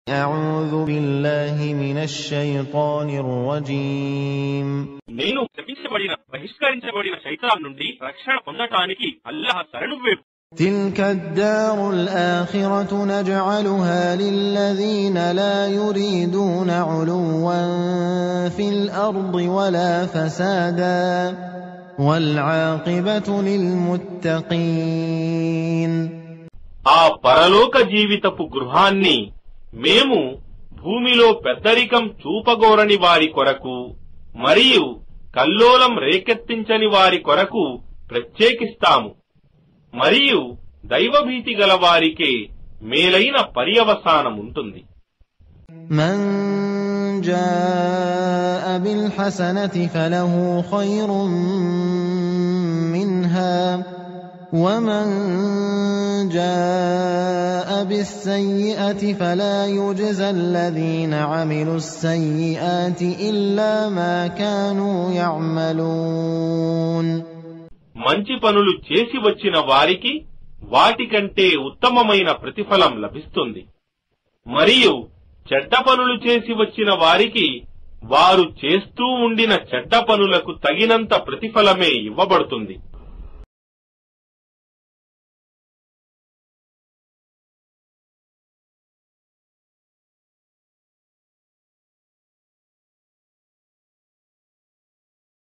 أعوذ بالله من الشيطان الرجيم నేను శపించబడిన బహిష్కరించబడిన శైతాన్ నుండి రక్షణ పొందటానికి అల్లాహ్ శరణు వేపు تلك الدار الآخرة نجعلها للذين لا يريدون علوا في الأرض ولا فسادا والعاقبة للمتقين ఆ పరలోక జీవితపు గృహాన్ని మేము భూమిలో పెద్దరికం చూపగోరని వారి కొరకు మరియు కల్లోలం రేకెత్తించని వారి కొరకు ప్రత్యేకిస్తాము మరియు దైవభీతి గల వారికే మేలైన పర్యవసానముంటుంది من جاء بالحسنة فله خير منها ومن جاء بالسيئة فلا يجزى الذين عملوا السيئات إلا ما كانوا يعملون మంచి పనులు చేసి వచ్చిన వారికి వాటికంటే ఉత్తమమైన ప్రతిఫలం లభిస్తుంది మరియు చెడ్డ పనులు చేసి వచ్చిన వారికి వారు చేస్తూ ఉండిన చెడ్డ పనులకు తగినంత ప్రతిఫలమే ఇవ్వబడుతుంది